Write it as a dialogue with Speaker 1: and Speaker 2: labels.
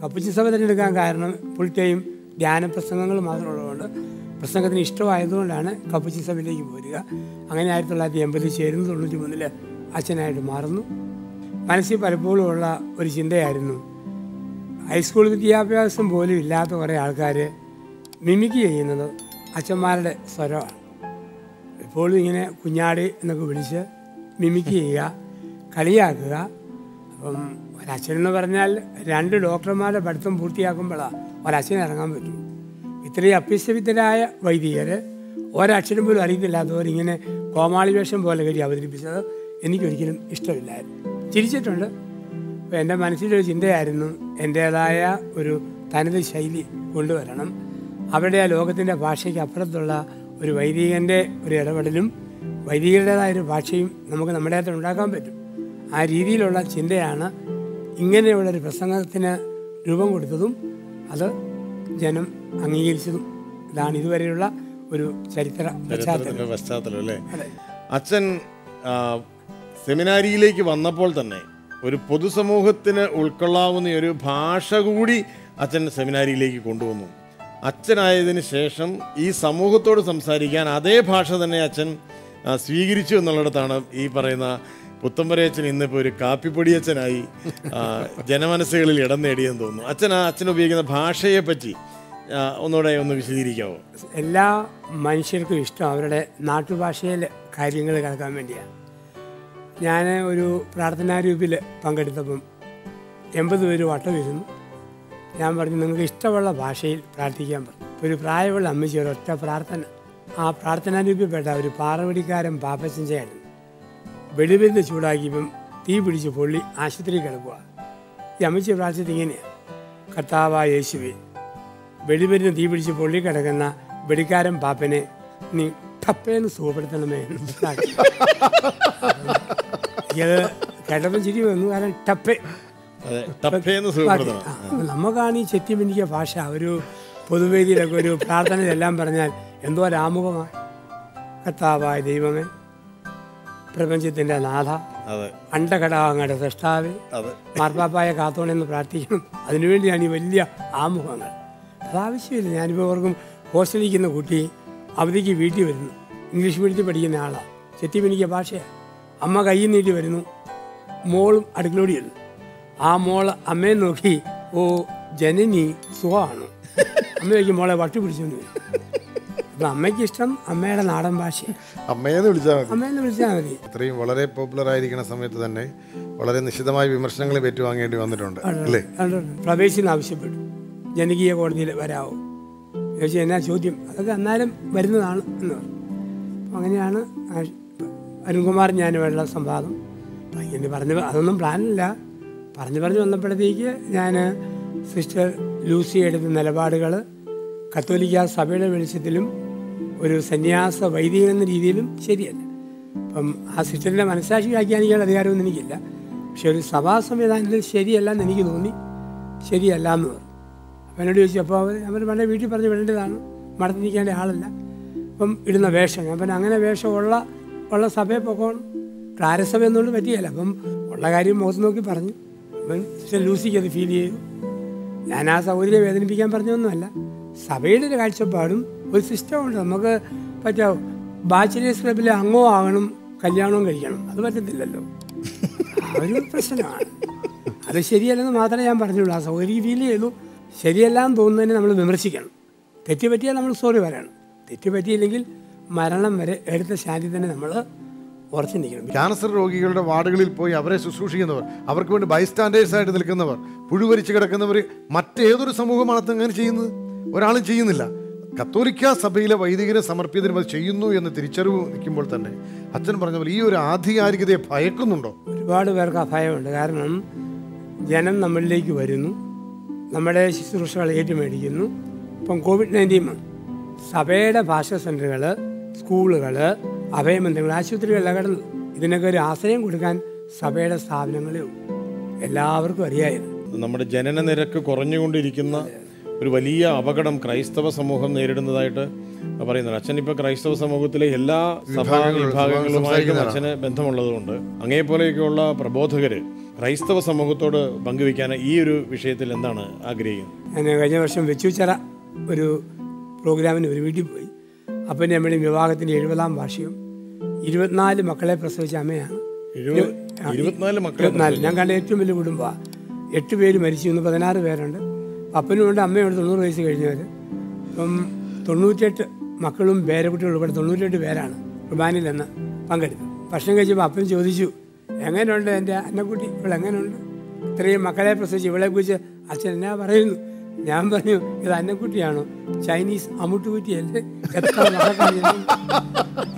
Speaker 1: കപ്പുച്ചി സഭ തിരഞ്ഞെടുക്കാൻ കാരണം ഫുൾ ടൈം ധ്യാന പ്രസംഗങ്ങൾ മാത്രമുള്ളതുകൊണ്ട് പ്രസംഗത്തിന് ഇഷ്ടമായതുകൊണ്ടാണ് കപ്പുച്ചി സഭയിലേക്ക് പോരുക അങ്ങനെ ആയിരത്തി തൊള്ളായിരത്തി എൺപതിൽ ചേരുന്നു തൊണ്ണൂറ്റി മൂന്നിൽ അച്ഛനായിട്ട് മാറുന്നു മനസ്സിൽ പലപ്പോഴും ഉള്ള ഒരു ചിന്തയായിരുന്നു ഹൈസ്കൂൾ വിദ്യാഭ്യാസം പോലും ഇല്ലാത്ത കുറേ ആൾക്കാർ മിമിക്ക് ചെയ്യുന്നത് അച്ഛന്മാരുടെ സ്വരമാണ് എപ്പോഴും ഇങ്ങനെ കുഞ്ഞാടി എന്നൊക്കെ വിളിച്ച് മിമിക്ക് ചെയ്യുക കളിയാക്കുക അപ്പം ഒരച്ഛനെന്ന് പറഞ്ഞാൽ രണ്ട് ഡോക്ടർമാരുടെ പഠിത്തം പൂർത്തിയാക്കുമ്പോഴാണ് ഒരച്ഛന് ഇറങ്ങാൻ പറ്റും ഇത്രയും അഭ്യസ്തവിദ്യരായ വൈദികർ ഒരക്ഷരം പോലും അറിയത്തില്ലാത്തവർ ഇങ്ങനെ കോമാളി വേഷം പോലെ കയറി അവതരിപ്പിച്ചത് എനിക്കൊരിക്കലും ഇഷ്ടമില്ലായിരുന്നു ചിരിച്ചിട്ടുണ്ട് അപ്പോൾ എൻ്റെ മനസ്സിലൊരു ചിന്തയായിരുന്നു എൻ്റേതായ ഒരു തനത് ശൈലി കൊണ്ടുവരണം അവിടെ ആ ലോകത്തിൻ്റെ ഭാഷയ്ക്ക് അപ്പുറത്തുള്ള ഒരു വൈദികൻ്റെ ഒരു ഇടപെടലും വൈദികരുടേതായ ഒരു ഭാഷയും നമുക്ക് നമ്മുടെ അകത്ത് ഉണ്ടാക്കാൻ പറ്റും ആ രീതിയിലുള്ള ചിന്തയാണ് ഇങ്ങനെയുള്ള ഒരു പ്രസംഗത്തിന് രൂപം കൊടുത്തതും അത് ജനം അംഗീകരിച്ചതും ഇതാണ് ഇതുവരെയുള്ള ഒരു ചരിത്ര പശ്ചാത്തലം
Speaker 2: ചരിത്രത്തിന്റെ പശ്ചാത്തലം അല്ലേ
Speaker 1: അതെ
Speaker 2: അച്ഛൻ ആ, സെമിനാരിയിലേക്ക് വന്നപ്പോൾ തന്നെ ഒരു പൊതുസമൂഹത്തിന് ഉൾക്കൊള്ളാവുന്ന ഒരു ഭാഷ കൂടി അച്ഛൻ സെമിനാരിയിലേക്ക് കൊണ്ടുവന്നു അച്ഛനായതിനു ശേഷം ഈ സമൂഹത്തോട് സംസാരിക്കാൻ അതേ ഭാഷ തന്നെ അച്ഛൻ ആ, സ്വീകരിച്ചു എന്നുള്ളിടത്താണ് ഈ പറയുന്ന പുത്തമ്പരയച്ഛൻ ഇന്നിപ്പോൾ ഒരു കാപ്പിപ്പൊടിയച്ഛനായി ആ, ജനമനസ്സുകളിൽ ഇടം നേടിയെന്ന് തോന്നുന്നു അച്ഛൻ ആ അച്ഛൻ ഉപയോഗിക്കുന്ന ഭാഷയെ പറ്റി ആ, ഒന്നുകൂടെ ഒന്ന് വിശദീകരിക്കാവോ
Speaker 1: എല്ലാ മനുഷ്യർക്കും ഇഷ്ടം അവരുടെ നാട്ടുഭാഷയിൽ കാര്യങ്ങൾ കേൾക്കാൻ വേണ്ടിയാണ് ഞാൻ ഒരു പ്രാർത്ഥനാ ഗ്രൂപ്പിൽ പങ്കെടുത്തപ്പം എൺപത് പേര് വട്ടമിരുന്നു ഞാൻ പറഞ്ഞു നിങ്ങൾക്ക് ഇഷ്ടമുള്ള ഭാഷയിൽ പ്രാർത്ഥിക്കാൻ പറഞ്ഞു അപ്പോൾ ഒരു പ്രായമുള്ള അമ്മച്ചി ഒരൊറ്റ പ്രാർത്ഥന ആ പ്രാർത്ഥനാ ഗ്രൂപ്പിൽപ്പെട്ട ഒരു പാറവടിക്കാരൻ പാപ്പച്ചൻ ചേട്ടൻ വെടിമരുന്ന് ചൂടാക്കിയപ്പം തീ പിടിച്ച് പൊള്ളി ആശുപത്രി കിടക്കുക ഈ അമ്മച്ചി പ്രാർത്ഥിച്ചത് ഇങ്ങനെയാണ് കർത്താവായ യേശുവേ വെടിമരുന്ന് തീ പിടിച്ച് പൊള്ളി കിടക്കുന്ന വെടിക്കാരൻ പാപ്പനെ നീ ടപ്പേന്ന് സുഖപ്പെടുത്തണമേ എന്ന് പ്രാർത്ഥിച്ചു. ഇത് കേട്ടപ്പം ചിരി വന്നു കാരണം ടപ്പേ
Speaker 2: അതെ ടപ്പേന്ന് സുഖപ്പെടുത്തണം
Speaker 1: ആ, അപ്പൊ നമുക്കാണ് ഈ ചെത്തിമിനിക്ക ഭാഷ ഒരു പൊതുവേദിയിലൊക്കെ ഒരു പ്രാർത്ഥനയിലെല്ലാം പറഞ്ഞാൽ എന്തോ ഒരാമുഖമാണ് കർത്താവായ ദൈവമേ പ്രപഞ്ചത്തിൻ്റെ നാഥ
Speaker 2: അതെ
Speaker 1: അണ്ടഘടാകങ്ങളുടെ സൃഷ്ടാവ്
Speaker 2: അതെ
Speaker 1: മാർപ്പാപ്പായ കാത്തോണെന്ന് പ്രാർത്ഥിക്കണം അതിനുവേണ്ടിയാണ് ഈ വലിയ ആമുഖങ്ങൾ അതാവശ്യമില്ല ഞാനിപ്പോൾ ഓർക്കും ഹോസ്റ്റലിരിക്കുന്ന കുട്ടി അവധിക്ക് വീട്ടിൽ വരുന്നു ഇംഗ്ലീഷ് മീഡിയത്തിൽ പഠിക്കുന്ന ആളാണ് ചെത്തിപ്പിനിക്ക ഭാഷയാണ് അമ്മ കയ്യിൽ നീട്ടി വരുന്നു മോളും അടുക്കളോടി വരുന്നു ആ മോള് അമ്മയെ നോക്കി ഓ ജനനി സുഖമാണ് അമ്മ ചോദിക്കും മോളെ വട്ടി പിടിച്ചെന്ന് അപ്പം അമ്മയ്ക്ക് ഇഷ്ടം അമ്മയുടെ നാടൻ ഭാഷയാണ്
Speaker 3: അമ്മയെന്ന് വിളിച്ചാൽ മതി
Speaker 1: അമ്മയെന്ന് വിളിച്ചാൽ മതി
Speaker 3: ഇത്രയും വളരെ പോപ്പുലർ ആയിരിക്കുന്ന സമയത്ത് തന്നെ വളരെ നിശിതമായ വിമർശനങ്ങൾ ഏറ്റുവാങ്ങേണ്ടി വന്നിട്ടുണ്ട് അല്ലേ
Speaker 1: പ്രവേശനം ആവശ്യപ്പെട്ടു ജനകീയ കോടതിയിൽ വരാവോ ചോദിച്ചാൽ എന്നാ ചോദ്യം അതൊക്കെ അന്നേരം വരുന്നതാണ് എന്ന് പറഞ്ഞു അപ്പം അങ്ങനെയാണ് ആ അരുൺകുമാർ ഞാനുമായിട്ടുള്ള സംവാദം അങ്ങനെ പറഞ്ഞ് അതൊന്നും പ്ലാനില്ല പറഞ്ഞു പറഞ്ഞു വന്നപ്പോഴത്തേക്ക് ഞാൻ സിസ്റ്റർ ലൂസി എടുത്ത നിലപാടുകൾ കത്തോലിക്ക സഭയുടെ വെളിച്ചത്തിലും ഒരു സന്യാസ വൈദികൻ എന്ന രീതിയിലും ശരിയല്ല അപ്പം ആ സിസ്റ്ററിൻ്റെ മനസ്സാക്ഷി വ്യാഖ്യാനിക്കാനുള്ള അധികാരമൊന്നും എനിക്കില്ല പക്ഷെ ഒരു സഭാ സംവിധാനത്തിൽ ശരിയല്ല എന്ന് എനിക്ക് തോന്നി ശരിയല്ല എന്ന് പറഞ്ഞു അപ്പം എന്നോട് ചോദിച്ചു അപ്പോൾ അവർ അവർ പണ്ടേ വീട്ടിൽ പറഞ്ഞ് വിടേണ്ടതാണ് മടത്തി നിൽക്കേണ്ട ആളല്ല അപ്പം ഇടുന്ന വേഷം ഞാൻ പിന്നെ അങ്ങനെ വേഷമുള്ള ഉള്ള സഭയെ പൊക്കോണം ക്ലാരസഭ എന്നുകൊണ്ട് പറ്റിയല്ല അപ്പം ഉള്ള കാര്യം മുഖത്ത് നോക്കി പറഞ്ഞു അപ്പം സിസ്റ്റർ ലൂസിക്ക് അത് ഫീൽ ചെയ്തു ഞാൻ ആ സൗകര്യം വേദനിപ്പിക്കാൻ പറഞ്ഞൊന്നുമല്ല സഭയുടെ ഒരു കാഴ്ചപ്പാടും ഒരു സിസ്റ്റമുണ്ട് നമുക്ക് പറ്റാവും ബാച്ചിലേഴ്സ് ക്ലബിൽ അംഗോ ആകണം കല്യാണവും കഴിക്കണം അത് പറ്റത്തില്ലല്ലോ ആ ഒരു പ്രശ്നമാണ് അത് ശരിയല്ലെന്ന് മാത്രമേ ഞാൻ പറഞ്ഞുള്ളൂ ആ സൗകര്യം ഫീൽ ചെയ്തു ശരിയല്ല എന്ന് തോന്നുന്നതിനെ നമ്മൾ വിമർശിക്കണം തെറ്റ് പറ്റിയാൽ നമ്മൾ സോറി പറയണം തെറ്റ് പറ്റിയില്ലെങ്കിൽ മരണം വരെ എടുത്ത ശാന്തി തന്നെ നമ്മൾ ഉറച്ചു നിൽക്കണം
Speaker 3: ക്യാൻസർ രോഗികളുടെ വാർഡുകളിൽ പോയി അവരെ ശുശ്രൂഷിക്കുന്നവർ അവർക്ക് വേണ്ടി ബൈസ്റ്റാൻഡേഴ്സ് ആയിട്ട് നിൽക്കുന്നവർ പുഴുവരിച്ച് കിടക്കുന്നവർ മറ്റേതൊരു സമൂഹമാണ് അത് അങ്ങനെ ചെയ്യുന്നത് ഒരാളും ചെയ്യുന്നില്ല കത്തോലിക്ക സഭയിലെ വൈദികരെ സമർപ്പിതരും അത് ചെയ്യുന്നു എന്ന് തിരിച്ചറിവ് നിൽക്കുമ്പോൾ തന്നെ അച്ഛൻ പറഞ്ഞ പോലെ ഈ ഒരു ആധികാരികതയെ ഭയക്കുന്നുണ്ടോ
Speaker 1: ഒരുപാട് പേർക്ക് ആ ഭയമുണ്ട് കാരണം ജനം നമ്മളിലേക്ക് വരുന്നു നമ്മുടെ ശുശ്രൂഷകൾ ഏറ്റുമേടിക്കുന്നു ഇപ്പം കോവിഡ് നയൻറ്റീൻ സഭയുടെ ഭാഷാ സെൻ്ററുകൾ സ്കൂളുകൾ അഭയമന്ദിരങ്ങൾ ആശുപത്രികളെല്ലാം കിടന്നു ഇതിനൊക്കെ ഒരു ആശ്രയം കൊടുക്കാൻ സഭയുടെ സ്ഥാപനങ്ങളേ ഉള്ളൂ എല്ലാവർക്കും അറിയായിരുന്നു
Speaker 2: നമ്മുടെ ജനന നിരക്ക് കുറഞ്ഞുകൊണ്ടിരിക്കുന്ന ഒരു വലിയ അപകടം ക്രൈസ്തവ സമൂഹം നേരിടുന്നതായിട്ട് പറയുന്നുണ്ട് അച്ഛൻ ഇപ്പോൾ ക്രൈസ്തവ സമൂഹത്തിലെ എല്ലാ സഭാ
Speaker 3: വിഭാഗങ്ങൾ-
Speaker 2: വിഭാഗങ്ങളുമായിട്ടും
Speaker 3: സംസാരിക്കുന്നതാണ്.
Speaker 2: അച്ഛന് ബന്ധമുള്ളതുകൊണ്ട് അങ്ങേപോലെയൊക്കെയുള്ള പ്രബോധകർ ക്രൈസ്തവ സമൂഹത്തോട് പങ്കുവയ്ക്കാൻ ഈ ഒരു വിഷയത്തിൽ എന്താണ് ആഗ്രഹിക്കുന്നത്
Speaker 1: ഞാൻ കഴിഞ്ഞ വർഷം വെച്ചുച്ചിറ ഒരു പ്രോഗ്രാമിന് ഒരു വീട്ടിൽ പോയി അപ്പൻ്റെ അമ്മയുടെയും വിവാഹത്തിൻ്റെ എഴുപതാം വാർഷികം ഇരുപത്തിനാല് മക്കളെ പ്രസവിച്ച അമ്മയാണ്
Speaker 2: എഴുപത് ഇരുപത്തിനാല് മക്കളെ
Speaker 1: ഇരുപത്തിനാല് ഞാൻ കണ്ട ഏറ്റവും വലിയ കുടുംബമാണ് എട്ട് പേര് മരിച്ചു ഇന്ന് പതിനാറ് പേരുണ്ട് അപ്പനും ഉണ്ട് അമ്മയുണ്ട് തൊണ്ണൂറ് വയസ്സ് കഴിഞ്ഞവർ ഇപ്പം തൊണ്ണൂറ്റെട്ട് മക്കളും പേരക്കുട്ടികളും ഇവിടെ തൊണ്ണൂറ്റെട്ട് പേരാണ് കുർബാനയിൽ നിന്ന് പങ്കെടുത്തു ഭക്ഷണം കഴിച്ചപ്പോൾ അപ്പൻ ചോദിച്ചു എങ്ങനെയുണ്ട് എൻ്റെ അന്നക്കുട്ടി ഇവിടെ എങ്ങനെയുണ്ട് ഇത്രയും മക്കളെ പ്രസവിച്ച് ഇവളെ കുറിച്ച് അച്ഛൻ എന്നാ പറയുന്നു ഞാൻ പറഞ്ഞു ഇത് അന്നക്കുട്ടിയാണോ ചൈനീസ് അമുട്ടുകുറ്റിയല്ലേ എത്ര മക്കളെ